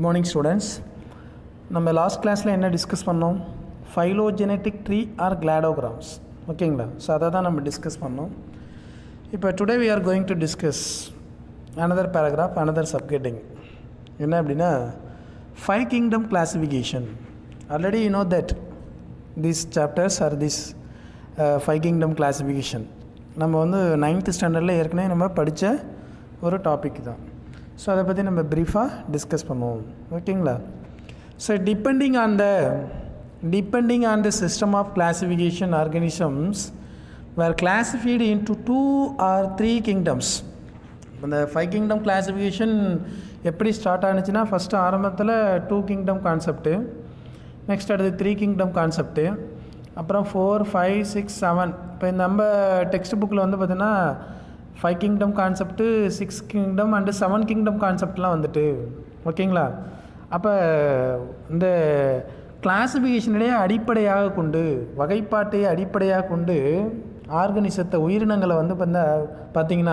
Good morning students நம்ம last கிளாஸில் என்ன டிஸ்கஸ் பண்ணோம் ஃபைலோஜெனட்டிக் ட்ரீ ஆர் கிளாடோகிராம்ஸ் ஓகேங்களா ஸோ அதை தான் நம்ம டிஸ்கஸ் பண்ணோம் இப்போ today we are going to discuss another paragraph another சப்கெட்டிங் என்ன அப்படின்னா five kingdom classification already you know that these chapters are this five kingdom classification நம்ம வந்து நைன்த்து ஸ்டாண்டர்டில் ஏற்கனவே நம்ம படித்த ஒரு டாபிக் தான் ஸோ அதை பற்றி நம்ம ப்ரீஃபாக டிஸ்கஸ் பண்ணுவோம் ஓகேங்களா so depending on the depending on the system of classification organisms where classified into two or three kingdoms இந்த ஃபைவ் கிங்டம் கிளாசிஃபிகேஷன் எப்படி ஸ்டார்ட் ஆனுச்சுன்னா ஃபஸ்ட்டு ஆரம்பத்தில் டூ கிங்டம் கான்செப்ட்டு நெக்ஸ்ட் அடுத்து த்ரீ கிங்டம் கான்செப்ட்டு அப்புறம் four five six seven இப்போ நம்ம text புக்கில் வந்து பார்த்திங்கன்னா five kingdom concept six kingdom and seven kingdom கான்செப்ட்லாம் வந்துட்டு ஓகேங்களா அப்போ இந்த கிளாசிஃபிகேஷனிடையே அடிப்படையாக கொண்டு வகைப்பாட்டை அடிப்படையாக கொண்டு ஆர்கனிசத்தை உயிரினங்களை வந்து பார்த்தா பார்த்திங்கன்னா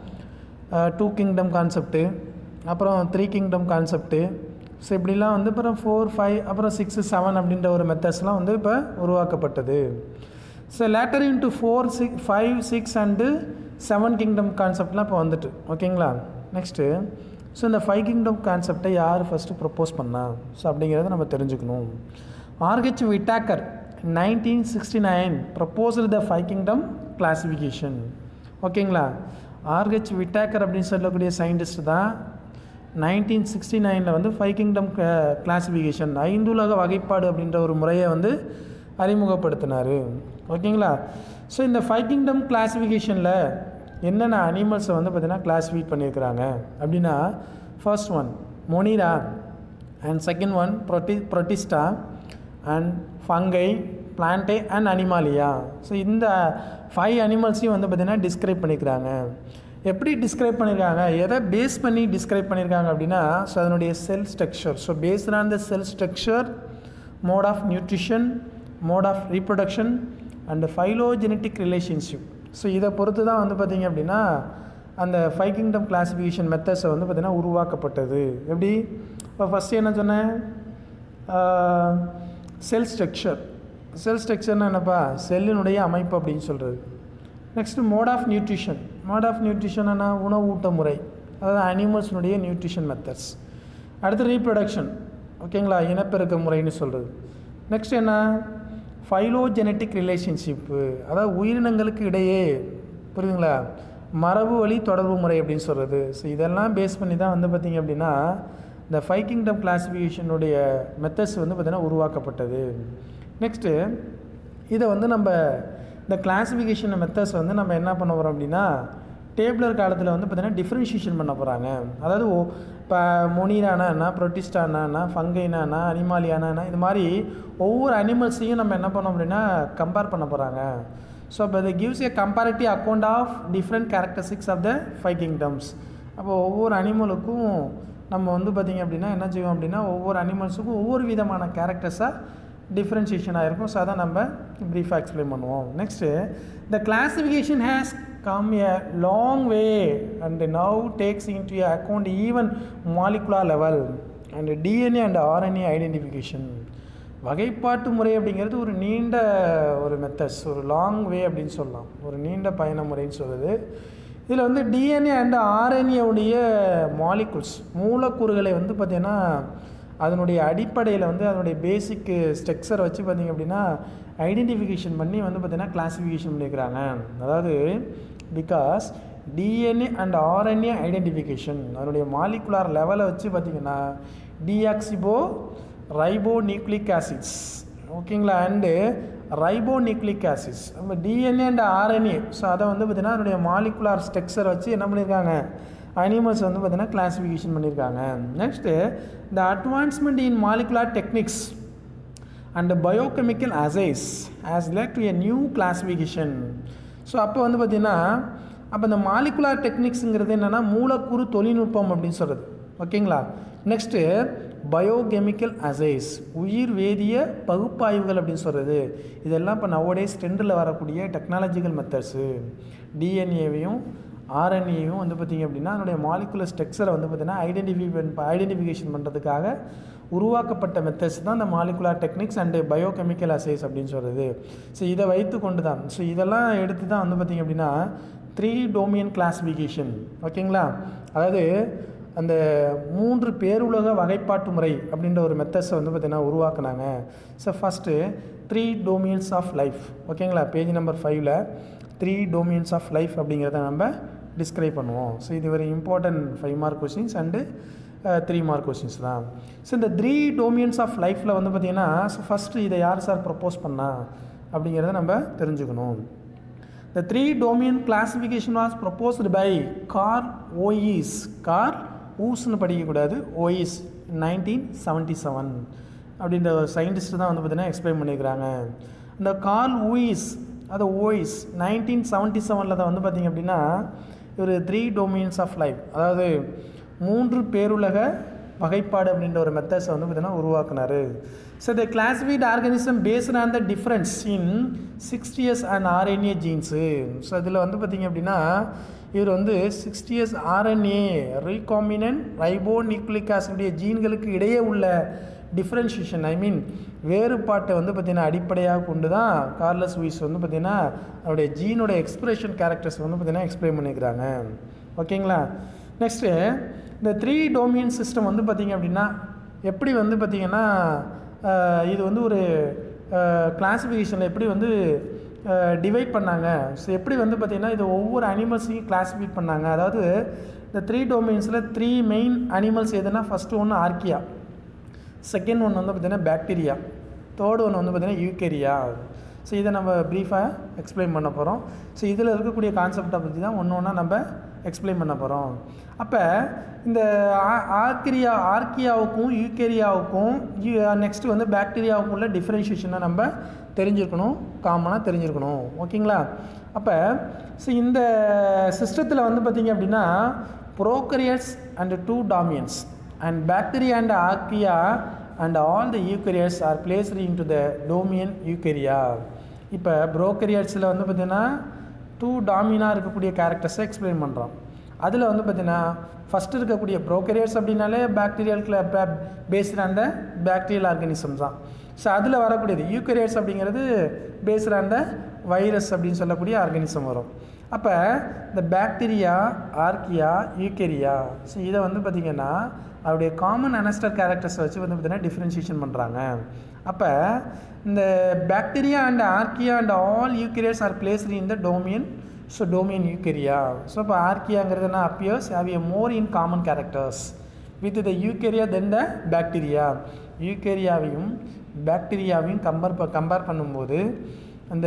டூ கிங்டம் கான்செப்ட்டு அப்புறம் த்ரீ கிங்டம் கான்செப்ட்டு ஸோ இப்படிலாம் வந்து அப்புறம் ஃபோர் ஃபைவ் அப்புறம் சிக்ஸு செவன் அப்படின்ற ஒரு மெத்தட்ஸ்லாம் வந்து இப்போ உருவாக்கப்பட்டது so later into four six five six and seven kingdom கான்செப்ட்லாம் இப்போ வந்துட்டு ஓகேங்களா நெக்ஸ்ட்டு ஸோ இந்த ஃபைவ் கிங்டம் கான்செப்டை யார் ஃபஸ்ட்டு ப்ரப்போஸ் பண்ணா ஸோ அப்படிங்கிறத நம்ம தெரிஞ்சுக்கணும் R H Whittaker nineteen sixty nine proposal the five kingdom classification ஓகேங்களா ஆர்ஹெச் விட்டாக்கர் அப்படின்னு சொல்லக்கூடிய சயின்டிஸ்ட் தான் நைன்டீன் சிக்ஸ்டி நைனில் வந்து ஃபைவ் கிங்டம் கிளாசிஃபிகேஷன் ஐந்துலக வகைப்பாடு அப்படின்ற ஒரு முறையை வந்து அறிமுகப்படுத்தினார் ஓகேங்களா ஸோ இந்த ஃபைவ் கிங்டம் கிளாசிஃபிகேஷனில் என்னென்ன அனிமல்ஸை வந்து பார்த்திங்கன்னா கிளாஸிஃபை பண்ணியிருக்கிறாங்க அப்படின்னா first one Monera and second one ப்ரொட்டி Protista and Fungi Plantae and Animalia so இந்த ஃபைவ் அனிமல்ஸையும் வந்து பார்த்திங்கன்னா டிஸ்கிரைப் பண்ணியிருக்கிறாங்க எப்படி டிஸ்கிரைப் பண்ணியிருக்காங்க எதை பேஸ் பண்ணி டிஸ்கிரைப் பண்ணியிருக்காங்க அப்படின்னா ஸோ அதனுடைய cell structure so based on the cell structure mode of nutrition mode of reproduction and phylogenetic relationship so இதை பொறுத்து தான் வந்து பார்த்திங்க அப்படின்னா அந்த ஃபைவ் கிங்டம் கிளாசிஃபிகேஷன் மெத்தட்ஸை வந்து பார்த்திங்கன்னா உருவாக்கப்பட்டது எப்படி இப்போ ஃபஸ்ட்டு என்ன சொன்னேன் செல் ஸ்ட்ரக்சர் செல் ஸ்ட்ரக்சர்னால் என்னப்பா செல்லினுடைய அமைப்பு அப்படின்னு சொல்கிறது next mode of nutrition mode of nutrition என்ன உணவு ஊட்ட முறை அதாவது அனிமல்ஸினுடைய நியூட்ரிஷன் மெத்தட்ஸ் அடுத்து ரீப்ரொடக்ஷன் ஓகேங்களா இனப்பெருக்க முறைன்னு சொல்கிறது நெக்ஸ்ட் என்ன ஃபைலோஜெனட்டிக் ரிலேஷன்ஷிப்பு அதாவது உயிரினங்களுக்கு இடையே புரியுதுங்களா மரபு வழி தொடர்பு முறை அப்படின்னு சொல்கிறது ஸோ இதெல்லாம் பேஸ் பண்ணி தான் வந்து பார்த்திங்க அப்படின்னா இந்த ஃபைவ் கிங்டம் கிளாசிஃபிகேஷனுடைய மெத்தட்ஸ் வந்து பார்த்திங்கன்னா உருவாக்கப்பட்டது நெக்ஸ்ட்டு இதை வந்து நம்ம இந்த கிளாசிஃபிகேஷன் மெத்தட்ஸ் வந்து நம்ம என்ன பண்ண போகிறோம் அப்படின்னா டேபிளர் காலத்தில் வந்து பார்த்திங்கன்னா டிஃப்ரென்ஷியேஷன் பண்ண போகிறாங்க அதாவது இப்போ மொனிரானா என்ன ப்ரொட்டிஸ்டானா என்ன ஃபங்கைனா என்ன அனிமாலியானா என்ன இது மாதிரி ஒவ்வொரு அனிமல்ஸையும் நம்ம என்ன பண்ணோம் அப்படின்னா கம்பேர் பண்ண போகிறாங்க ஸோ இப்போ இது gives a comparative account of different characteristics of the five kingdoms அப்போ ஒவ்வொரு அனிமலுக்கும் நம்ம வந்து பார்த்திங்க அப்படின்னா என்ன செய்வோம் அப்படின்னா ஒவ்வொரு அனிமல்ஸுக்கும் ஒவ்வொரு விதமான கேரக்டர்ஸாக டிஃப்ரென்ஷியேஷன் ஆகிருக்கும் ஸோ அதை நம்ம ப்ரீஃபாக எக்ஸ்பிளைன் பண்ணுவோம் next the classification has come a long way and now takes into account even molecular level and DNA and RNA identification வகைப்பாட்டு முறை அப்படிங்கிறது ஒரு நீண்ட ஒரு மெத்தட்ஸ் ஒரு லாங் வே அப்படின்னு சொல்லலாம் ஒரு நீண்ட பயண முறைன்னு சொல்லுது இதில் வந்து டிஎன்ஏ அண்ட் ஆர்என்ஏவுடைய மாலிகுல்ஸ் மூலக்கூறுகளை வந்து பார்த்திங்கன்னா அதனுடைய அடிப்படையில் வந்து அதனுடைய பேசிக் ஸ்ட்ரக்சரை வச்சு பார்த்திங்க அப்படின்னா ஐடென்டிஃபிகேஷன் பண்ணி வந்து பார்த்திங்கன்னா கிளாஸிஃபிகேஷன் பண்ணியிருக்கிறாங்க அதாவது because DNA and RNA identification அதனுடைய மாலிகுலார் லெவலை வச்சு பார்த்திங்கன்னா டிஆக்சிபோ ரைபோ நியூக்ளிக் ஆசிட்ஸ் ஓகேங்களா அண்டு ரைபோ நியூக்ளிக் ஆசிட்ஸ் நம்ம டிஎன்ஏ அண்ட் ஆர்என்ஏ ஸோ அதை வந்து பார்த்திங்கன்னா அதனுடைய மாலிகுலார் ஸ்ட்ரக்சர் வச்சு என்ன பண்ணியிருக்காங்க அனிமல்ஸ் வந்து பார்த்திங்கன்னா கிளாஸிஃபிகேஷன் பண்ணியிருக்காங்க next the advancement in molecular techniques and biochemical assays has led to a new classification so அப்போ வந்து பார்த்திங்கன்னா அப்போ இந்த மாலிகுலார் டெக்னிக்ஸுங்கிறது என்னென்னா மூலக்கூறு தொழில்நுட்பம் அப்படின்னு சொல்கிறது ஓகேங்களா நெக்ஸ்ட்டு பயோகெமிக்கல் அசைஸ் உயிர் வேதிய பகுப்பாய்வுகள் அப்படின்னு சொல்கிறது இதெல்லாம் இப்போ நவோடேஸ் ட்ரெண்டில் வரக்கூடிய டெக்னாலஜிக்கல் மெத்தட்ஸு டிஎன்ஏவையும் ஆர்என்ஏயும் வந்து பார்த்திங்க அப்படின்னா அதனுடைய மாலிகுலர் ஸ்ட்ரக்சரை வந்து பார்த்திங்கன்னா ஐடென்டிஃபை ஐடென்டிஃபிகேஷன் பண்ணுறதுக்காக உருவாக்கப்பட்ட மெத்தட்ஸ் தான் இந்த molecular techniques and biochemical assays அப்படின்னு சொல்கிறது ஸோ இதை வைத்து கொண்டு தான் ஸோ இதெல்லாம் எடுத்து தான் வந்து பார்த்திங்க அப்படின்னா த்ரீ டோமியன் கிளாஸிஃபிகேஷன் ஓகேங்களா அதாவது அந்த மூன்று பேருலக வகைப்பாட்டு முறை அப்படின்ற ஒரு மெத்தட்ஸை வந்து பார்த்திங்கன்னா உருவாக்குனாங்க so first three domains of life ஓகேங்களா பேஜ் நம்பர் ஃபைவ்ல த்ரீ டோமியன்ஸ் ஆஃப் லைஃப் அப்படிங்கிறத நம்ம டிஸ்கிரைப் பண்ணுவோம் ஸோ இது ஒரு important five mark questions and three mark questions தான் ஸோ இந்த த்ரீ டோமியன்ஸ் ஆஃப் லைஃப்பில் வந்து பார்த்திங்கன்னா ஸோ ஃபஸ்ட்டு இதை யார் சார் ப்ரப்போஸ் பண்ணா அப்படிங்கிறத நம்ம தெரிஞ்சுக்கணும் The three domain classification was proposed by Carl Ois. Carl ஊஸ்னு படிக்கக்கூடாது ஓயிஸ் நைன்டீன் செவன்ட்டி செவன் அப்படின்ற ஒரு சயின்டிஸ்ட் தான் வந்து பார்த்தீங்கன்னா எக்ஸ்பிளைன் பண்ணியிருக்கிறாங்க இந்த கார்ல் ஊயிஸ் அது ஓயிஸ் நைன்டீன் செவன்ட்டி செவனில் தான் வந்து பார்த்திங்க அப்படின்னா ஒரு த்ரீ டொமைன்ஸ் ஆஃப் லைஃப் அதாவது மூன்று பேருலக வகைப்பாடு அப்படின்ற ஒரு மெத்தட்ஸை வந்து பார்த்தீங்கன்னா உருவாக்குனார் so the classified organism based on the difference in sixty years and RNA genes so இதில் வந்து பார்த்திங்க அப்படின்னா இவர் வந்து sixty years RNA recombinant ribonucleic ஆசிடைய ஜீன்களுக்கு இடையே உள்ள டிஃப்ரென்ஷியேஷன் ஐ மீன் வேறுபாட்டை வந்து பார்த்திங்கன்னா அடிப்படையாக கொண்டு தான் கார்லஸ் உயிஸ் வந்து பார்த்திங்கன்னா அவருடைய ஜீனோட எக்ஸ்பிரஷன் கேரக்டர்ஸ் வந்து பார்த்திங்கன்னா எக்ஸ்பிளைன் பண்ணிக்கிறாங்க ஓகேங்களா நெக்ஸ்ட்டு இந்த த்ரீ டோமியன் சிஸ்டம் வந்து பார்த்திங்க அப்படின்னா எப்படி வந்து பார்த்திங்கன்னா இது வந்து ஒரு கிளாஸிஃபிகேஷனில் எப்படி வந்து டிவைட் பண்ணாங்க ஸோ எப்படி வந்து பார்த்திங்கன்னா இது ஒவ்வொரு அனிமல்ஸையும் கிளாஸிஃபை பண்ணாங்க அதாவது இந்த த்ரீ டொமைன்ஸில் த்ரீ மெயின் அனிமல்ஸ் எதுனா ஃபஸ்ட்டு ஒன்று ஆர்கியா செகண்ட் ஒன்று வந்து பார்த்திங்கன்னா பாக்டீரியா தேர்ட் ஒன்று வந்து பார்த்திங்கன்னா யூகேரியா ஸோ இதை நம்ம ப்ரீஃபாக எக்ஸ்பிளைன் பண்ண போகிறோம் ஸோ இதில் இருக்கக்கூடிய கான்செப்டை பற்றி தான் ஒன்று ஒன்றா நம்ம எக்ஸ்பிளைன் பண்ண போகிறோம் அப்போ இந்த ஆர்கிரியா ஆர்கியாவுக்கும் யூகேரியாவுக்கும் நெக்ஸ்ட்டு வந்து பாக்டீரியாவுக்கும் உள்ள டிஃப்ரென்ஷியேஷனை நம்ம தெரிஞ்சிருக்கணும் காமனாக தெரிஞ்சிருக்கணும் ஓகேங்களா அப்போ ஸோ இந்த சிஸ்டத்தில் வந்து பார்த்திங்க அப்படின்னா prokaryotes and two domains and bacteria and archaea and all the eukaryotes are placed into the domain Eukarya இப்போ ப்ரோக்கரியட்ஸில் வந்து பார்த்திங்கன்னா டூ டாமினாக இருக்கக்கூடிய கேரக்டர்ஸை எக்ஸ்பிளைன் பண்ணுறோம் அதில் வந்து பார்த்திங்கன்னா ஃபஸ்ட்டு இருக்கக்கூடிய ப்ரோக்கரியட்ஸ் அப்படின்னாலே பாக்டீரியல் பேஸ்டு அந்த பாக்டீரியல் ஆர்கானிசம் தான் ஸோ அதில் வரக்கூடியது யூக்கரியட்ஸ் அப்படிங்கிறது பேஸ்டு அந்த வைரஸ் அப்படின்னு சொல்லக்கூடிய ஆர்கானிசம் வரும் அப்போ இந்த பாக்டீரியா ஆர்கியா யூக்கேரியா ஸோ இதை வந்து பார்த்திங்கன்னா அவருடைய காமன் அனஸ்டர் கேரக்டர்ஸை வச்சு வந்து பார்த்திங்கன்னா டிஃப்ரென்ஷியேஷன் பண்ணுறாங்க அப்போ இந்த bacteria and archaea and all eukaryotes are placed in the domain so domain Eukarya so இப்போ ஆர்கியாங்கிறது என்ன appears have a more in common characters with the Eukarya then the bacteria யூக்கேரியாவையும் பாக்டீரியாவையும் கம்பேர் ப கம்பேர் பண்ணும்போது அந்த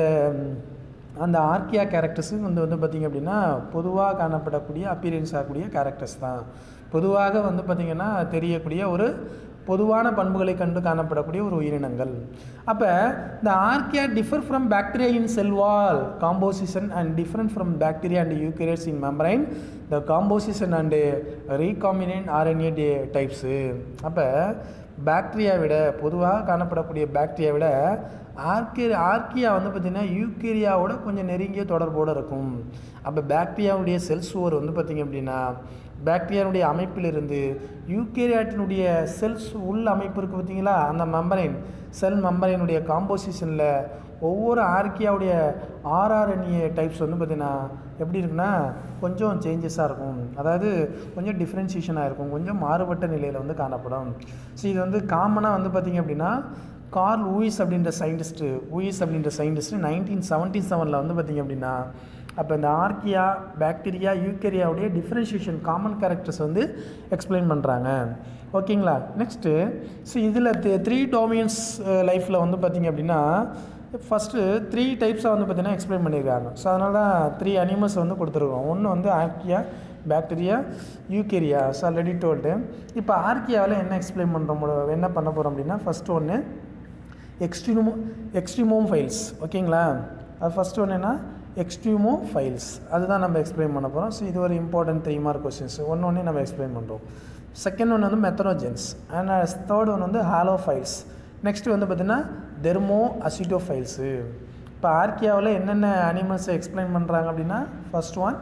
அந்த ஆர்கியா கேரக்டர்ஸும் வந்து வந்து பார்த்திங்க அப்படின்னா பொதுவாக காணப்படக்கூடிய அப்பீரியன்ஸ் ஆகக்கூடிய கேரக்டர்ஸ் தான் பொதுவாக வந்து பார்த்திங்கன்னா தெரியக்கூடிய ஒரு பொதுவான பண்புகளை கண்டு காணப்படக்கூடிய ஒரு உயிரினங்கள் அப்போ இந்த archaea differ from bacteria in cell wall composition and different from bacteria and eukaryotes in membrane the composition and recombinant RNA the types அப்போ பாக்டீரியா விட பொதுவாக காணப்படக்கூடிய பாக்டீரியா விட ஆர்கே ஆர்கியா வந்து பார்த்திங்கன்னா யூக்கேரியாவோட கொஞ்சம் நெருங்கிய தொடர்போடு இருக்கும் அப்போ பாக்டீரியாவுடைய செல் சுவர் வந்து பார்த்திங்க அப்படின்னா பாக்டீரியாவுடைய அமைப்பிலிருந்து யூக்கேரியாட்டினுடைய செல்ஸ் உள் அமைப்பு இருக்குது பார்த்தீங்களா அந்த மெம்பரைன் செல் மெம்பரைனுடைய காம்போசிஷனில் ஒவ்வொரு ஆர்கியாவுடைய ஆர்ஆர்என்ஏ டைப்ஸ் வந்து பார்த்திங்கன்னா எப்படி இருக்குன்னா கொஞ்சம் சேஞ்சஸாக இருக்கும் அதாவது கொஞ்சம் டிஃப்ரென்சியேஷனாக இருக்கும் கொஞ்சம் மாறுபட்ட நிலையில் வந்து காணப்படும் ஸோ இது வந்து காமனாக வந்து பார்த்திங்க அப்படின்னா கார்ல் ஊயிஸ் அப்படின்ற சயின்டிஸ்ட்டு ஊயிஸ் அப்படின்ற சயின்டிஸ்ட்டு நைன்டீன் செவன்ட்டி செவனில் வந்து பார்த்திங்க அப்படின்னா அப்போ இந்த ஆர்கியா பாக்டீரியா யூக்கேரியாவுடைய டிஃப்ரென்ஷியேஷன் காமன் கேரக்டர்ஸ் வந்து எக்ஸ்பிளைன் பண்ணுறாங்க ஓகேங்களா நெக்ஸ்ட்டு ஸோ இதில் த்ரீ டோமியன்ஸ் லைஃப்பில் வந்து பார்த்திங்க அப்படின்னா ஃபஸ்ட்டு த்ரீ டைப்ஸாக வந்து பார்த்திங்கன்னா எக்ஸ்பிளைன் பண்ணியிருக்காங்க ஸோ அதனால தான் த்ரீ அனிமல்ஸ் வந்து கொடுத்துருக்கோம் ஒன்று வந்து archaea bacteria Eukarya so already told இப்போ ஆர்கியாவில் என்ன எக்ஸ்பிளைன் பண்ணுறோம் என்ன பண்ண போகிறோம் அப்படின்னா ஃபஸ்ட்டு ஒன்று எக்ஸ்ட்ரீமோ எக்ஸ்ட்ரீமோம் ஃபைல்ஸ் ஓகேங்களா அது ஃபஸ்ட்டு ஒன்று என்ன எக்ஸ்ட்ரீமோ ஃபைல்ஸ் அதுதான் நம்ம எக்ஸ்பிளைன் பண்ண போகிறோம் ஸோ இது ஒரு இம்பார்ட்டன்ட் த்ரீ மார்க் கொஸ்டின்ஸ் ஒன்று ஒன்று நம்ம எக்ஸ்பிளைன் பண்ணுறோம் செகண்ட் ஒன்று வந்து மெத்தனோஜென்ஸ் அண்ட் தேர்ட் ஒன் வந்து ஹாலோ ஃபைல்ஸ் நெக்ஸ்ட் வந்து பார்த்திங்கன்னா தெர்மோ அசிட்டோ ஃபைல்ஸு இப்போ ஆர்கியாவில் என்னென்ன அனிமல்ஸை எக்ஸ்பிளைன் பண்ணுறாங்க அப்படின்னா first one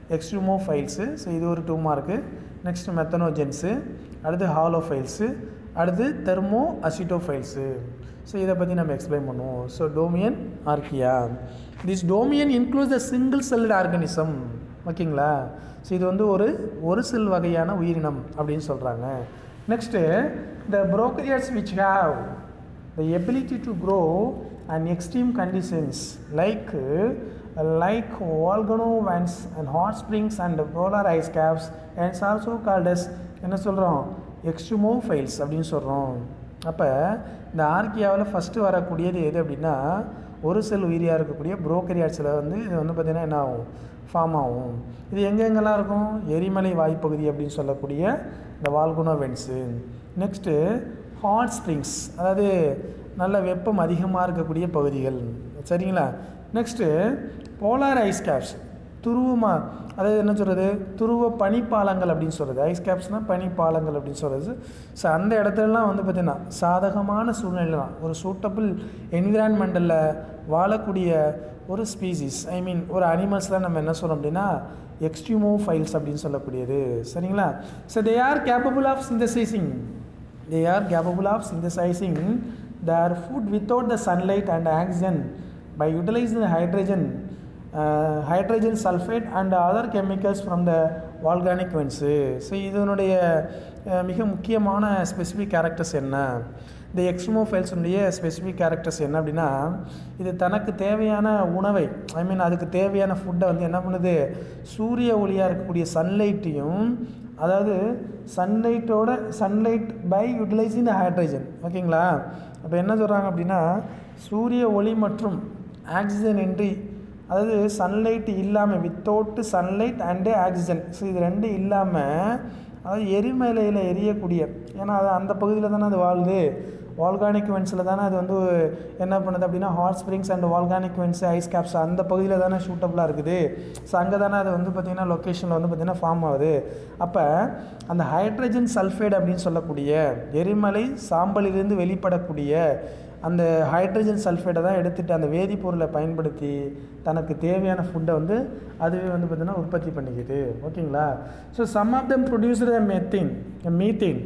extremophiles so இது ஒரு டூ மார்க்கு நெக்ஸ்ட் மெத்தனோஜென்ஸு அடுத்து ஹாலோ ஃபைல்ஸு அடுத்து தெர்மோ அசிட்டோ ஃபைல்ஸு ஸோ இதை பற்றி நம்ம எக்ஸ்பிளைன் பண்ணுவோம் so domain archaea this domain includes the single celled organism ஓகேங்களா ஸோ இது வந்து ஒரு ஒரு செல் வகையான உயிரினம் அப்படின்னு சொல்கிறாங்க next the prokaryotes which have the ability to grow and extreme conditions like like volcano vents and hot springs and polar ice caps and also called as என்ன சொல்கிறோம் எக்ஸ்ட்ரூமோ ஃபைல்ஸ் அப்படின்னு சொல்கிறோம் அப்போ இந்த ஆர்கியாவில் ஃபஸ்ட்டு வரக்கூடியது எது அப்படின்னா ஒரு செல் உயிரியாக இருக்கக்கூடிய புரோக்கரியாட்ஸில் வந்து இது வந்து பார்த்திங்கன்னா என்ன ஆகும் ஃபார்ம் ஆகும் இது எங்கெங்கெல்லாம் இருக்கும் எரிமலை வாய்ப்பகுதி அப்படின்னு சொல்லக்கூடிய இந்த volcano vents next hot springs அதாவது நல்ல வெப்பம் அதிகமாக இருக்கக்கூடிய பகுதிகள் சரிங்களா நெக்ஸ்ட்டு போலார் ஐஸ் கேப்ஸ் துருவமா அதாவது என்ன சொல்கிறது துருவ பனிப்பாலங்கள் அப்படின்னு சொல்கிறது ஐஸ் கேப்ஸ்னால் பனிப்பாலங்கள் அப்படின்னு சொல்கிறது ஸோ அந்த இடத்துலலாம் வந்து பார்த்திங்கன்னா சாதகமான சூழ்நிலை தான் ஒரு சூட்டபிள் என்விரான்மெண்டலில் வாழக்கூடிய ஒரு ஸ்பீசிஸ் ஐ மீன் ஒரு அனிமல்ஸ்லாம் நம்ம என்ன சொல்கிறோம் அப்படின்னா எக்ஸ்ட்ரீமோ ஃபைல்ஸ் அப்படின்னு சொல்லக்கூடியது சரிங்களா so they are capable of synthesizing they are capable of synthesizing their food without the sunlight and oxygen by utilizing the hydrogen uh, hydrogen sulfate and other chemicals from the volcanic vents so இதனுடைய ah, மிக முக்கியமான specific characters என்ன இந்த எக்ஸ்மோஃபைல்ஸுடைய specific characters என்ன அப்படின்னா இது தனக்கு தேவையான உணவை ஐ மீன் அதுக்கு தேவையான ஃபுட்டை வந்து என்ன பண்ணுது சூரிய ஒளியாக இருக்கக்கூடிய சன்லைட்டையும் அதாவது சன்லைட்டோட sunlight by utilizing the hydrogen ஓகேங்களா அப்போ என்ன சொல்கிறாங்க அப்படின்னா சூரிய ஒளி மற்றும் ஆக்சிஜன் இன்றி அதாவது சன்லைட் இல்லாமல் without sunlight and oxygen so இது ரெண்டும் இல்லாமல் அதாவது எரிமலையில் எரியக்கூடிய ஏன்னா அது அந்த பகுதியில் தானே அது வாழுது வால்கானிக் வென்ஸில் தானே அது வந்து என்ன பண்ணுது அப்படின்னா hot springs and volcanic vents ice caps அந்த பகுதியில் தானே ஷூட்டபுளாக இருக்குது ஸோ அங்கே தானே அது வந்து பார்த்திங்கன்னா லொக்கேஷனில் வந்து பார்த்திங்கன்னா ஃபார்ம் ஆகுது அப்போ அந்த ஹைட்ரஜன் சல்ஃபைடு அப்படின்னு சொல்லக்கூடிய எரிமலை சாம்பலிலிருந்து வெளிப்படக்கூடிய அந்த ஹைட்ரஜன் சல்ஃபைடை தான் எடுத்துகிட்டு அந்த வேதிப்பொருளை பயன்படுத்தி தனக்கு தேவையான ஃபுட்டை வந்து அதுவே வந்து பார்த்திங்கன்னா உற்பத்தி பண்ணிக்குது ஓகேங்களா so some of them producer methane methane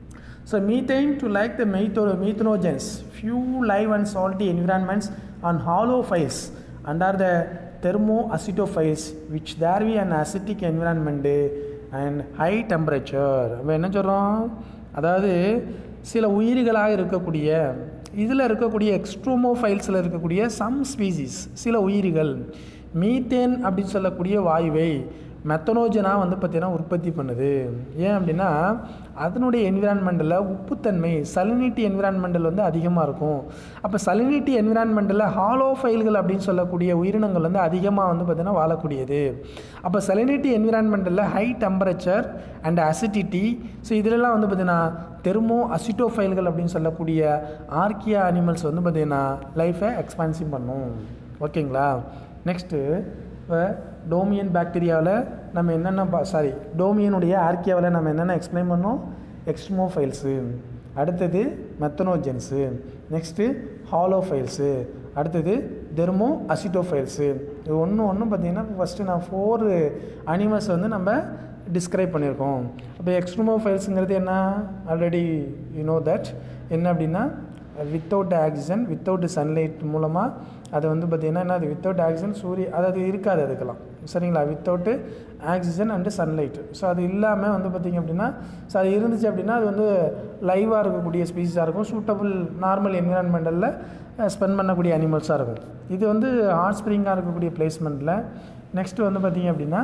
So methane to like the metho- methanogens, few live and salty environments on hollow files under the thermoacetophiles which there be an acidic environment and high temperature. அப்ப என்ன சொல்கிறோம் அதாவது சில உயிரிகளாக இருக்கக்கூடிய இதில் இருக்கக்கூடிய எக்ஸ்ட்ரோமோ ஃபைல்ஸில் இருக்கக்கூடிய some species சில உயிரிகள் மீத்தேன் அப்படின்னு சொல்லக்கூடிய வாயுவை மெத்தனோஜனாக வந்து பார்த்திங்கன்னா உற்பத்தி பண்ணுது ஏன் அப்படின்னா அதனுடைய என்விரான்மெண்ட்டில் உப்புத்தன்மை சலினிட்டி என்விரான்மெண்டல் வந்து அதிகமாக இருக்கும் அப்போ சலினிட்டி என்விரான்மெண்ட்டில் ஹாலோ ஃபைல்கள் அப்படின்னு சொல்லக்கூடிய உயிரினங்கள் வந்து அதிகமாக வந்து பார்த்திங்கன்னா வாழக்கூடியது அப்போ சலினிட்டி என்விரான்மெண்ட்டில் high temperature and acidity so இதிலெல்லாம் வந்து பார்த்திங்கன்னா தெர்மோ அசிட்டோஃபைல்கள் அப்படின்னு சொல்லக்கூடிய ஆர்கியா அனிமல்ஸ் வந்து பார்த்திங்கன்னா லைஃப்பை எக்ஸ்பான்சிவ் பண்ணும் ஓகேங்களா நெக்ஸ்ட்டு இப்போ டோமியன் பாக்டீரியாவில் நம்ம என்னென்ன பா சாரி டோமியனுடைய ஆர்கியாவில் நம்ம என்னென்ன எக்ஸ்பிளைன் பண்ணோம் எக்ஸ்மோஃபைல்ஸு அடுத்தது மெத்தனோஜென்ஸு நெக்ஸ்ட்டு ஹாலோஃபைல்ஸு அடுத்தது தெர்மோ அசிட்டோஃபைல்ஸு இது ஒன்று ஒன்றும் பார்த்தீங்கன்னா ஃபஸ்ட்டு நான் ஃபோர் அனிமல்ஸ் வந்து நம்ம டிஸ்கிரைப் பண்ணியிருக்கோம் அப்போ எக்ஸ்ட்ரோமோஃபைல்ஸுங்கிறது என்ன ஆல்ரெடி யூ நோ தட் என்ன அப்படின்னா வித்தவுட் ஆக்சிஜன் வித்தவுட் சன்லைட் மூலமாக அது வந்து பார்த்திங்கன்னா என்ன அது வித்தவுட் ஆக்சிஜன் சூரிய அதாவது இருக்காது அதுக்கெல்லாம் சரிங்களா without oxygen and sunlight so அது இல்லாமல் வந்து பார்த்திங்க அப்படின்னா ஸோ அது இருந்துச்சு அப்படின்னா அது வந்து லைவாக இருக்கக்கூடிய ஸ்பீஸாக இருக்கும் சூட்டபுள் நார்மல் என்விரான்மெண்டலில் ஸ்பெண்ட் பண்ணக்கூடிய அனிமல்ஸாக இருக்கும் இது வந்து ஹாட் ஸ்ப்ரிங்காக இருக்கக்கூடிய பிளேஸ்மெண்ட்டில் நெக்ஸ்ட்டு வந்து பார்த்திங்க அப்படின்னா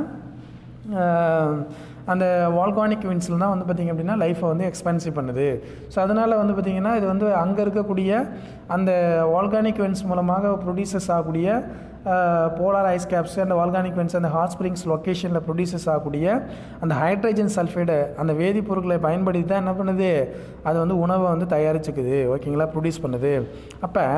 ஆஹ் அந்த வால்கானிக் வின்ஸில் தான் வந்து பார்த்திங்க அப்படின்னா லைஃப்பை வந்து எக்ஸ்பென்சிவ் பண்ணுது ஸோ அதனால் வந்து பார்த்திங்கன்னா இது வந்து அங்கே இருக்கக்கூடிய அந்த வால்கானிக் வென்ஸ் மூலமாக ப்ரொடியூசஸ் ஆகக்கூடிய போலார் ஐஸ் கேப்ஸ் அந்த வால்கானிக் வென்ஸ் அந்த ஹாட் ஸ்ப்ரிங்ஸ் லொக்கேஷனில் ப்ரொடியூசஸ் ஆகக்கூடிய அந்த ஹைட்ரஜன் சல்ஃபைடு அந்த வேதிப்பொருட்களை பயன்படுத்தி தான் என்ன பண்ணுது அது வந்து உணவை வந்து தயாரிச்சுக்குது ஓகேங்களா ப்ரொடியூஸ் பண்ணுது அப்போ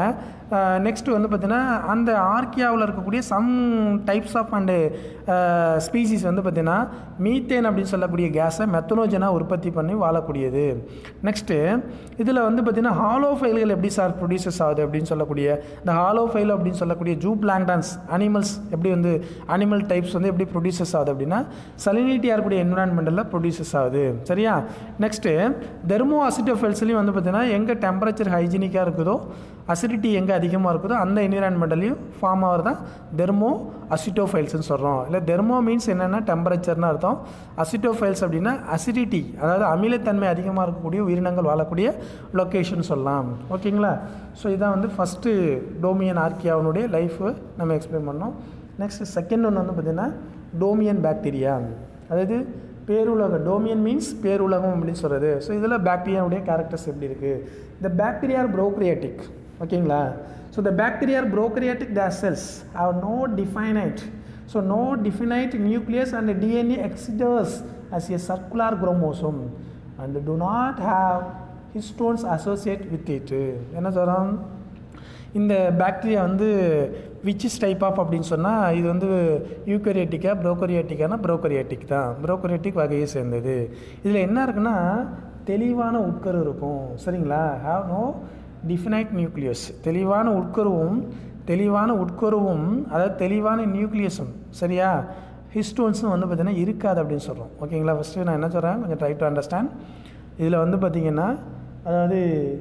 நெக்ஸ்ட் வந்து பார்த்திங்கன்னா அந்த ஆர்கியாவில் இருக்கக்கூடிய some types of and species வந்து பார்த்திங்கன்னா மீத்தேன் அப்படின்னு சொல்லக்கூடிய கேஸை மெத்தனோஜனாக உற்பத்தி பண்ணி வாழக்கூடியது நெக்ஸ்ட்டு இதில் வந்து பார்த்திங்கன்னா ஹாலோ ஃபைல்கள் எப்படி சார் ப்ரொடியூசஸ் ஆகுது அப்படின்னு சொல்லக்கூடிய இந்த ஹாலோ ஃபைல் அப்படின்னு சொல்லக்கூடிய ஜூ பிளாங்டான்ஸ் அனிமல்ஸ் எப்படி வந்து அனிமல் டைப்ஸ் வந்து எப்படி ப்ரொடியூசஸ் ஆகுது அப்படின்னா சலினிட்டியாக இருக்கக்கூடிய என்விரான்மெண்டலில் ப்ரொடியூசஸ் ஆகுது சரியா நெக்ஸ்ட்டு தெர்மோ அசிட்டோஃபைல்ஸ்லையும் வந்து பார்த்திங்கன்னா எங்கே டெம்பரேச்சர் ஹைஜீனிக்காக இருக்குதோ அசிடிட்டி எங்கே அதிகமாக இருக்குதோ அந்த என்விரான்மெண்டலையும் ஃபார்ம் ஆகிறது தான் தெர்மோ அசிட்டோஃபைல்ஸ்னு சொல்கிறோம் இல்லை தெர்மோ மீன்ஸ் என்னென்னா டெம்பரேச்சர்னு அர்த்தம் அசிட்டோஃபைல்ஸ் அப்படின்னா அசிடிட்டி அதாவது அமிலத்தன்மை அதிகமாக இருக்கக்கூடிய உயிரினங்கள் வாழக்கூடிய லொக்கேஷன் சொல்லலாம் ஓகேங்களா ஸோ இதான் வந்து ஃபஸ்ட்டு டோமியன் ஆர்கியாவனுடைய லைஃபு நம்ம எக்ஸ்பிளைன் பண்ணோம் நெக்ஸ்ட் செகண்ட் ஒன்று வந்து பார்த்திங்கன்னா டோமியன் பாக்டீரியா அதாவது பேருலகம் டோமியன் மீன்ஸ் பேருலகம் அப்படின்னு சொல்கிறது ஸோ இதில் பாக்டீரியாவுடைய கேரக்டர்ஸ் எப்படி இருக்குது இந்த பாக்டீரியா ஆர் ப்ரோக்ரியாட்டிக் ஓகேங்களா so the bacteria are prokaryotic the cells have no definite so no definite nucleus and DNA exists as a circular chromosome and do not have histones associate with it என்ன சொல்கிறோம் இந்த bacteria வந்து விச்சிஸ் type of அப்படின்னு சொன்னால் இது வந்து யூக்கரியாட்டிக்கா ப்ரோக்கரியாட்டிக்கானா ப்ரோக்கரியாட்டிக் தான் ப்ரோக்கரியாட்டிக் வகையை சேர்ந்தது இதில் என்ன இருக்குன்னா தெளிவான உட்கரு இருக்கும் சரிங்களா ஹாவ் நோ டிஃபினைட் நியூக்ளியஸ் தெளிவான உட்கருவும் தெளிவான உட்கருவும் அதாவது தெளிவான நியூக்ளியஸும் சரியா ஹிஸ்டோன்ஸும் வந்து பார்த்திங்கன்னா இருக்காது அப்படின்னு சொல்கிறோம் ஓகேங்களா ஃபஸ்ட்டு நான் என்ன சொல்கிறேன் கொஞ்சம் ட்ரை டு அண்டர்ஸ்டாண்ட் இதில் வந்து பார்த்திங்கன்னா அதாவது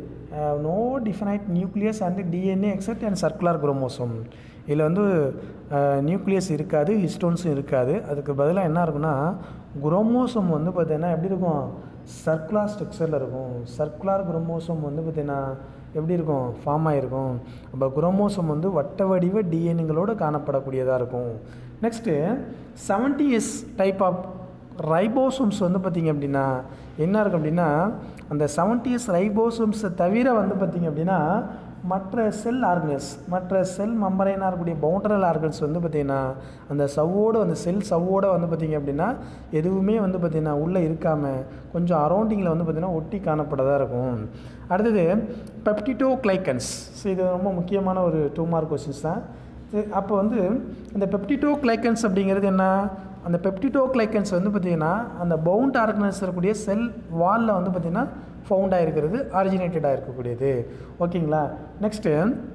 no definite nucleus and DNA except and circular chromosome இதில் வந்து நியூக்ளியஸ் இருக்காது ஹிஸ்டோன்ஸும் இருக்காது அதுக்கு பதிலாக என்ன இருக்குன்னா குரோமோசோம் வந்து பார்த்தீங்கன்னா எப்படி இருக்கும் சர்க்குலர் ஸ்ட்ரக்சரில் இருக்கும் சர்க்குலர் குரோமோசோம் வந்து பார்த்திங்கன்னா எப்படி இருக்கும் ஃபார்ம் ஆகிருக்கும் அப்போ குரோமோசோம் வந்து வட்ட வடிவ டிஎன்ஏங்களோடு காணப்படக்கூடியதாக இருக்கும் next seventy S type of ribosomes வந்து பார்த்திங்க அப்படின்னா என்ன இருக்குது அப்படின்னா அந்த செவன்டிஎஸ் ரைபோசோம்ஸை தவிர வந்து பார்த்திங்க அப்படின்னா மற்ற செல் ஆர்கன்ஸ் மற்ற செல் மம்பரைனாக இருக்கக்கூடிய பவுண்டரல் ஆர்கன்ஸ் வந்து பார்த்திங்கன்னா அந்த சவ்வோடு அந்த செல் சவ்வோடு வந்து பார்த்திங்க அப்படின்னா எதுவுமே வந்து பார்த்திங்கன்னா உள்ளே இருக்காமல் கொஞ்சம் அரௌண்டிங்கில் வந்து பார்த்திங்கன்னா ஒட்டி காணப்படதாக இருக்கும் அடுத்தது பெப்டிட்டோ கிளைக்கன்ஸ் ஸோ இது ரொம்ப முக்கியமான ஒரு டூ மார்க் கொஸ்டின்ஸ் தான் அப்போ வந்து இந்த பெப்டிட்டோ கிளைக்கன்ஸ் அப்படிங்கிறது என்ன அந்த பெப்டிட்டோ கிளைக்கன்ஸ் வந்து பார்த்திங்கன்னா அந்த பவுண்ட் ஆர்கனைஸ் இருக்கக்கூடிய செல் வாலில் வந்து பார்த்திங்கன்னா ஃபவுண்டாக இருக்கிறது ஆரிஜினேட்டடாக இருக்கக்கூடியது ஓகேங்களா நெக்ஸ்ட்டு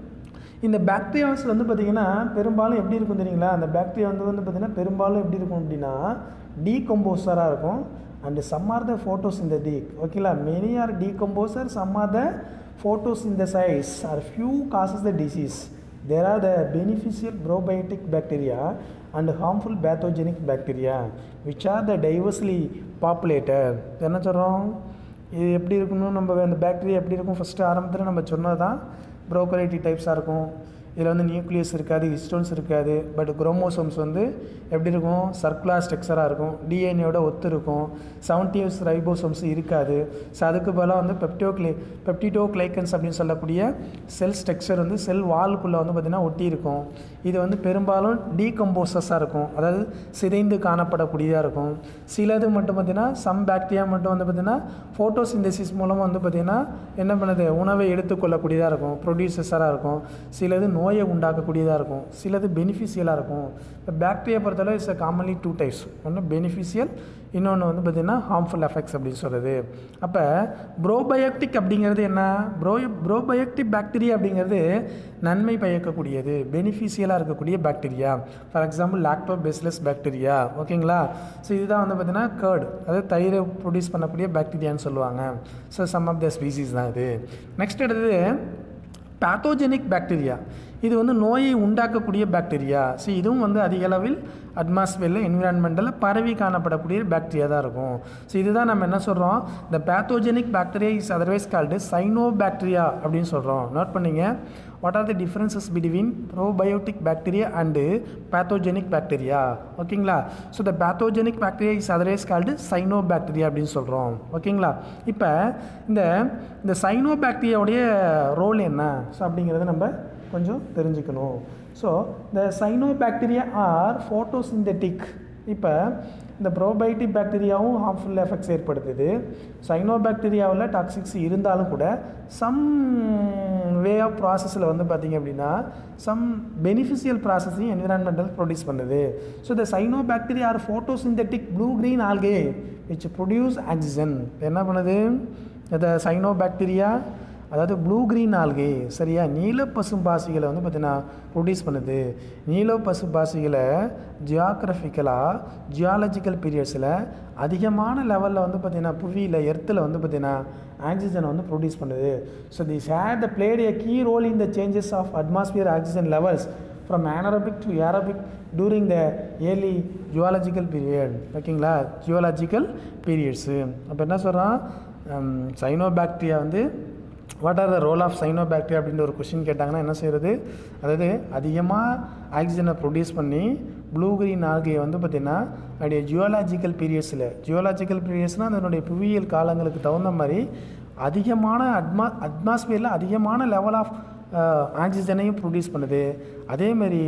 இந்த பாக்டீரியாஸ் வந்து பார்த்திங்கன்னா பெரும்பாலும் எப்படி இருக்கும் தெரியுங்களா அந்த பாக்டீரியா வந்து வந்து பார்த்திங்கன்னா பெரும்பாலும் எப்படி இருக்கும் அப்படின்னா டீகம்போசராக இருக்கும் and some are the photos இந்த டி ஓகேங்களா many are decomposer some are the photos இந்த size are few causes the disease there are the beneficial probiotic bacteria and harmful pathogenic bacteria which are the diversely populated என்ன சொல்கிறோம் இது எப்படி இருக்கணும் நம்ம அந்த பாக்டீரியா எப்படி இருக்கும் ஃபஸ்ட்டு ஆரம்பத்தில் நம்ம சொன்னது தான் ப்ரோக்கரைட்டி டைப்ஸாக இருக்கும் இதில் வந்து நியூக்ளியஸ் இருக்காது ஹிஸ்டோன்ஸ் இருக்காது பட் குரோமோசோம்ஸ் வந்து எப்படி இருக்கும் சர்க்குலர் ஸ்ட்ரக்சராக இருக்கும் டிஎன்ஏயோட ஒத்து இருக்கும் செவன்டிஎஸ் ரைபோசோம்ஸ் இருக்காது ஸோ அதுக்கு பதிலாக வந்து பெப்டோக்ளே பெப்டிடோ கிளைக்கன்ஸ் அப்படின்னு சொல்லக்கூடிய செல் ஸ்ட்ரக்சர் வந்து செல் வால்குள்ளே வந்து பார்த்திங்கன்னா ஒட்டி இருக்கும் இது வந்து பெரும்பாலும் டீகம்போசஸாக இருக்கும் அதாவது சிதைந்து காணப்படக்கூடியதாக இருக்கும் சிலது மட்டும் பார்த்திங்கன்னா சம் பாக்டீரியா மட்டும் வந்து பார்த்திங்கன்னா ஃபோட்டோசிந்தசிஸ் மூலமாக வந்து பார்த்திங்கன்னா என்ன பண்ணுது உணவை எடுத்துக்கொள்ளக்கூடியதாக இருக்கும் ப்ரொடியூசஸராக இருக்கும் சிலது நோயை உண்டாக்கக்கூடியதாக இருக்கும் சிலது பெனிஃபிஷியலாக இருக்கும் இப்போ பாக்டீரியா பொறுத்தளவு இட்ஸ் காமன்லி டூ டைப்ஸ் ஒன்று பெனிஃபிஷியல் இன்னொன்று வந்து பார்த்திங்கன்னா ஹார்ம்ஃபுல் எஃபெக்ட்ஸ் அப்படின்னு சொல்கிறது அப்போ ப்ரோபயோட்டிக் அப்படிங்கிறது என்ன ப்ரோ ப்ரோபயோட்டிக் பாக்டீரியா அப்படிங்கிறது நன்மை பயக்கக்கூடியது பெனிஃபிஷியலாக இருக்கக்கூடிய bacteria for example lactobacillus bacteria ஓகேங்களா ஸோ இதுதான் வந்து பார்த்திங்கன்னா கேர்டு அதாவது தயிரை ப்ரொடியூஸ் பண்ணக்கூடிய பாக்டீரியான்னு சொல்லுவாங்க so some of the species தான் இது நெக்ஸ்ட் அடுத்தது பேத்தோஜெனிக் பாக்டீரியா இது வந்து நோயை உண்டாக்கக்கூடிய பாக்டீரியா ஸோ இதுவும் வந்து அதிக அளவில் அட்மாஸ்பியரில் என்விரான்மெண்டலில் பரவி காணப்படக்கூடிய பாக்டீரியா தான் இருக்கும் ஸோ இதுதான் நம்ம என்ன சொல்கிறோம் இந்த pathogenic bacteria is otherwise called cyanobacteria அப்படின்னு சொல்கிறோம் நோட் பண்ணிங்க what are the differences between probiotic bacteria and pathogenic bacteria ஓகேங்களா so the pathogenic bacteria is otherwise called cyanobacteria அப்படின்னு சொல்கிறோம் ஓகேங்களா இப்போ இந்த இந்த சைனோ பாக்டீரியாவுடைய ரோல் என்ன ஸோ அப்படிங்கிறத நம்ம கொஞ்சம் தெரிஞ்சுக்கணும் ஸோ இந்த சைனோ பாக்டீரியா ஆர் ஃபோட்டோசிந்தட்டிக் இப்போ இந்த ப்ரோபயோட்டிக் பாக்டீரியாவும் ஹார்ம்ஃபுல் எஃபெக்ட்ஸ் ஏற்படுத்துது சைனோ பாக்டீரியாவில் டாக்ஸிக்ஸ் இருந்தாலும் கூட சம் வே ஆஃப் ப்ராசஸில் வந்து பார்த்திங்க அப்படின்னா சம் பெனிஃபிஷியல் ப்ராசஸையும் என்விரான்மெண்டல் ப்ரொடியூஸ் பண்ணுது ஸோ இந்த cyanobacteria are photosynthetic blue green algae which produce oxygen என்ன பண்ணுது இந்த சைனோ பாக்டீரியா அதாவது ப்ளூ க்ரீன் ஆல்கே சரியா நீல பசும்பாசிகளை வந்து பார்த்தீங்கன்னா ப்ரொடியூஸ் பண்ணுது நீல பசும்பாசிகளை ஜியாகிரபிக்கலாக ஜியாலஜிக்கல் பீரியட்ஸில் அதிகமான லெவலில் வந்து பார்த்திங்கன்னா புவியில் எர்த்தில் வந்து பார்த்திங்கன்னா ஆக்சிஜனை வந்து ப்ரொடியூஸ் பண்ணுது so this had the played a key role in the changes of atmosphere oxygen levels from anaerobic to aerobic during the early geological period ஓகேங்களா ஜுவாலஜிக்கல் பீரியட்ஸு அப்போ என்ன சொல்கிறான் சைனோ பாக்டீரியா வந்து what are the role of cyanobacteria அப்படின்ற ஒரு question கேட்டாங்கன்னா என்ன செய்கிறது அதாவது அதிகமாக ஆக்சிஜனை ப்ரொடியூஸ் பண்ணி ப்ளூ கிரீன் ஆல்கையை வந்து பார்த்திங்கன்னா அப்படியே ஜியோலாஜிக்கல் பீரியட்ஸில் ஜியோலாஜிக்கல் பீரியட்ஸ்னால் அதனுடைய புவியியல் காலங்களுக்கு தகுந்த மாதிரி அதிகமான அட்மா அட்மாஸ்பியரில் அதிகமான லெவல் ஆஃப் ஆக்சிஜனையும் ப்ரொடியூஸ் பண்ணுது அதேமாரி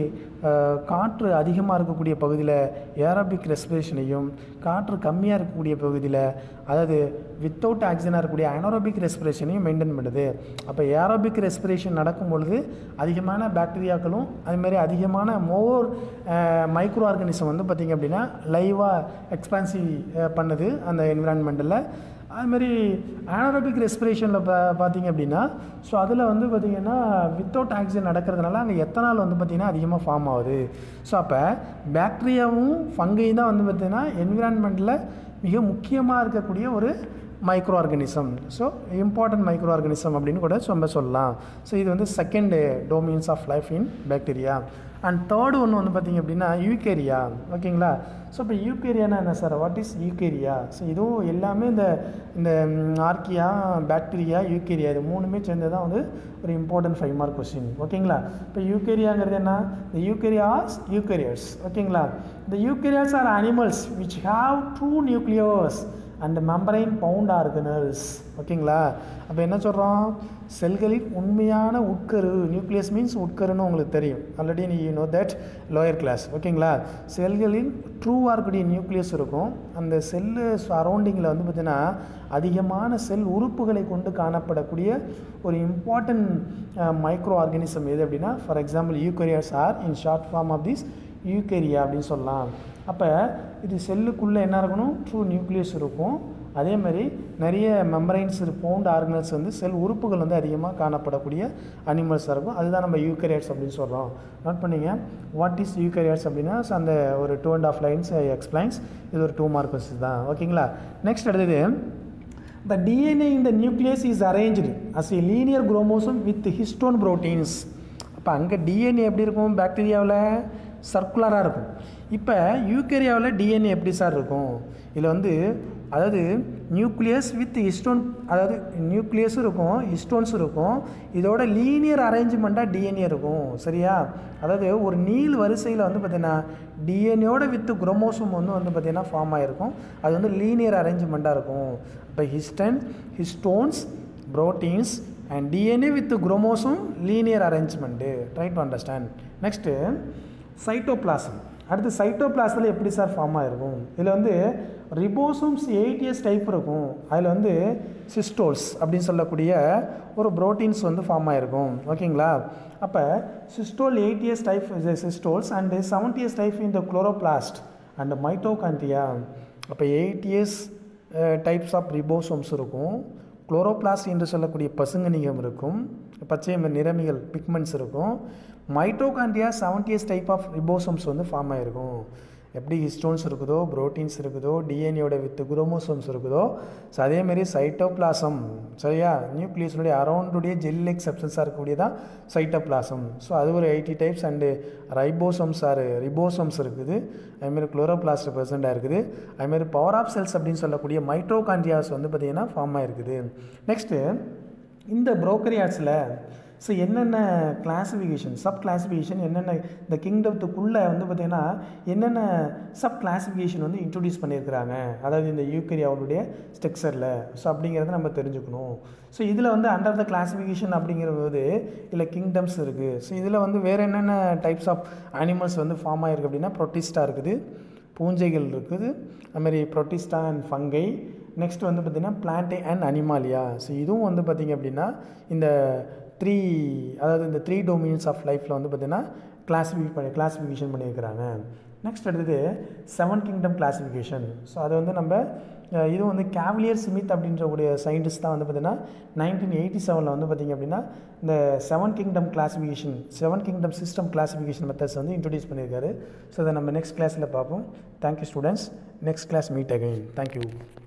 காற்று அதிகமாக இருக்கக்கூடிய பகுதியில் ஏரோபிக் ரெஸ்பிரேஷனையும் காற்று கம்மியாக இருக்கக்கூடிய பகுதியில் அதாவது வித்தவுட் ஆக்சிஜனாக இருக்கக்கூடிய அனரோபிக் ரெஸ்பிரேஷனையும் மெயின்டைன் பண்ணுது அப்போ ஏரோபிக் ரெஸ்பிரேஷன் நடக்கும் பொழுது அதிகமான பாக்டீரியாக்களும் அதுமாரி அதிகமான மோர் மைக்ரோ ஆர்கானிசம் வந்து பார்த்திங்க அப்படின்னா லைவாக எக்ஸ்பான்சிவ் பண்ணுது அந்த என்விரான்மெண்ட்டில் அதுமாரி ஆனரோபிக் ரெஸ்பிரேஷனில் பா பார்த்தீங்க அப்படின்னா ஸோ அதில் வந்து பார்த்திங்கன்னா வித்தவுட் ஆக்சிஜன் நடக்கிறதுனால அங்கே எத்தனால் வந்து பார்த்திங்கன்னா அதிகமாக ஃபார்ம் ஆகுது ஸோ அப்போ பாக்டீரியாவும் ஃபங்கையும் தான் வந்து பார்த்திங்கன்னா என்விரான்மெண்ட்டில் மிக முக்கியமாக இருக்கக்கூடிய ஒரு microorganism so important microorganism அப்படின்னு கூட நம்ம சொல்லலாம் ஸோ இது வந்து second domains of life in bacteria and third ஒன்று வந்து பார்த்திங்க அப்படின்னா யூகேரியா ஓகேங்களா ஸோ இப்போ யூகேரியானா என்ன sir what is eukarya so இதுவும் எல்லாமே இந்த இந்த ஆர்கியா பாக்டீரியா யூகேரியா இது மூணுமே சேர்ந்து தான் வந்து ஒரு இம்பார்ட்டன்ட் ஃபைவ் மார்க் கொஸ்டின் ஓகேங்களா இப்போ யூகேரியாங்கிறது என்ன இந்த யூகேரியாஸ் யூகேரியர்ஸ் ஓகேங்களா இந்த eukaryas are animals which have true nucleus and membrane bound organelles ஓகேங்களா அப்போ என்ன சொல்கிறோம் செல்களின் உண்மையான உட்கரு நியூக்ளியஸ் மீன்ஸ் உட்கருன்னு உங்களுக்கு தெரியும் ஆல்ரெடி நீ நோ தட் லோயர் கிளாஸ் ஓகேங்களா செல்களின் ட்ரூவாக இருக்கக்கூடிய நியூக்ளியஸ் இருக்கும் அந்த செல்லு சரௌண்டிங்கில் வந்து பார்த்திங்கன்னா அதிகமான செல் உறுப்புகளை கொண்டு காணப்படக்கூடிய ஒரு இம்பார்ட்டன்ட் மைக்ரோ ஆர்கானிசம் எது அப்படின்னா for example eukaryas are in short form of this eukarya அப்படின்னு சொல்லலாம் அப்போ இது செல்லுக்குள்ளே என்ன இருக்கணும் ட்ரூ நியூக்ளியஸ் இருக்கும் அதே மாதிரி நிறைய மெம்பரைன்ஸ் பவுண்ட் ஆர்கனல்ஸ் வந்து செல் உறுப்புகள் வந்து அதிகமாக காணப்படக்கூடிய அனிமல்ஸாக இருக்கும் அதுதான் நம்ம யூகரியாட்ஸ் அப்படின்னு சொல்கிறோம் நோட் பண்ணிங்க வாட் இஸ் யூகரியாட்ஸ் அப்படின்னா so அந்த ஒரு two and half lines explains இது ஒரு டூ மார்க்கஸ் தான் ஓகேங்களா நெக்ஸ்ட் அடுத்தது The DNA in the nucleus is arranged as a linear chromosome with histone proteins. அப்போ அங்கே டிஎன்ஏ எப்படி இருக்கும் பாக்டீரியாவில் சர்க்குலராக இருக்கும் இப்போ யூகேரியாவில் டிஎன்ஏ எப்படி சார் இருக்கும் இதில் வந்து அதாவது நியூக்ளியஸ் வித் ஹிஸ்டோன் அதாவது நியூக்ளியஸும் இருக்கும் ஹிஸ்டோன்ஸும் இருக்கும் இதோட லீனியர் அரேஞ்ச்மெண்ட்டாக டிஎன்ஏ இருக்கும் சரியா அதாவது ஒரு நீள் வரிசையில் வந்து பார்த்திங்கன்னா டிஎன்ஏயோட வித் குரோமோசோம் வந்து வந்து பார்த்திங்கன்னா ஃபார்ம் ஆகிருக்கும் அது வந்து லீனியர் அரேஞ்ச்மெண்ட்டாக இருக்கும் இப்போ histone histones proteins and DNA with chromosome linear arrangement try to understand next cytoplasm அடுத்து சைட்டோபிளாஸில் எப்படி சார் ஃபார்ம் ஆகிருக்கும் இதில் வந்து ரிபோசோம்ஸ் எயிட் இயர்ஸ் டைப் இருக்கும் அதில் வந்து சிஸ்டோல்ஸ் அப்படின்னு சொல்லக்கூடிய ஒரு ப்ரோட்டீன்ஸ் வந்து ஃபார்ம் ஆகிருக்கும் ஓகேங்களா அப்போ cytosol eight years type cytosols and seventy years type இந்த குளோரோபிளாஸ்ட் அண்ட் மைட்டோகாந்தியா அப்போ eight years types of ribosomes இருக்கும் குளோரோபிளாஸ்ட் என்று சொல்லக்கூடிய பசுங்கனிகம் இருக்கும் பச்சை நிறமிகள் பிக்மெண்ட்ஸ் இருக்கும் mitochondria seventies type of ribosomes வந்து ஃபார்ம் ஆகிருக்கும் எப்படி ஹிஸ்டோன்ஸ் இருக்குதோ ப்ரோட்டீன்ஸ் இருக்குதோ டிஎன்ஏயோட வித் குரோமோசோம்ஸ் இருக்குதோ ஸோ அதேமாரி சைட்டோபிளாசம் சரியா நியூக்ளியஸுடைய அரௌண்டுடைய ஜெல் லைக் சப்ஸ்டன்ஸாக இருக்கக்கூடியதான் சைட்டோபிளாசம் ஸோ அது ஒரு eighty types and ribosomes or ribosomes இருக்குது அதுமாரி குளோரோபிளாஸ்ட் ப்ரெசென்ட்டாக இருக்குது அதுமாரி பவர் ஆஃப் செல்ஸ் அப்படின்னு சொல்லக்கூடிய மைட்ரோகாண்ட்ரியாஸ் வந்து பார்த்திங்கன்னா ஃபார்ம் ஆகிருக்குது நெக்ஸ்ட்டு இந்த ப்ரோக்கரியாட்ஸில் ஸோ என்னென்ன கிளாஸிஃபிகேஷன் சப் கிளாஸிஃபிகேஷன் என்னென்ன இந்த கிங்டத்துக்குள்ளே வந்து பார்த்திங்கன்னா என்னென்ன சப் கிளாஸிஃபிகேஷன் வந்து இன்ட்ரடியூஸ் பண்ணியிருக்கிறாங்க அதாவது இந்த யூக்கரியாவுடைய ஸ்ட்ரக்சரில் ஸோ அப்படிங்கிறத நம்ம தெரிஞ்சுக்கணும் ஸோ இதில் வந்து அண்டர் த கிளாஸிஃபிகேஷன் அப்படிங்கிற போது இல்லை கிங்டம்ஸ் இருக்குது ஸோ இதில் வந்து வேறு என்னென்ன டைப்ஸ் ஆஃப் அனிமல்ஸ் வந்து ஃபார்ம் ஆகிருக்கு அப்படின்னா ப்ரொட்டிஸ்டாக இருக்குது பூஞ்சைகள் இருக்குது அதுமாதிரி ப்ரொட்டிஸ்டா அண்ட் ஃபங்கை நெக்ஸ்ட் வந்து பார்த்திங்கன்னா பிளான்டே அண்ட் அனிமாலியா ஸோ இதுவும் வந்து பார்த்திங்க அப்படின்னா இந்த த்ரீ அதாவது இந்த த்ரீ டொமினியன்ஸ் ஆஃப் லைஃப்பில் வந்து பார்த்திங்கன்னா கிளாஸிஃபை பண்ணி கிளாஸிஃபிகேஷன் பண்ணியிருக்கிறாங்க நெக்ஸ்ட் அடுத்தது செவன் கிங்டம் கிளாஸிஃபிகேஷன் ஸோ அது வந்து நம்ம அஹ், இது வந்து கேவலியர் ஸ்மித் அப்படின்ற கூடிய சயின்டிஸ்ட் தான் வந்து பார்த்திங்கன்னா நைன்டீன் எயிட்டி செவனில் வந்து பார்த்திங்க அப்படின்னா இந்த seven kingdom classification seven kingdom system classification methods வந்து இன்ட்ரடியூஸ் பண்ணியிருக்காரு ஸோ அதை நம்ம நெக்ஸ்ட் கிளாஸில் பார்ப்போம் thank you students next class meet again thank you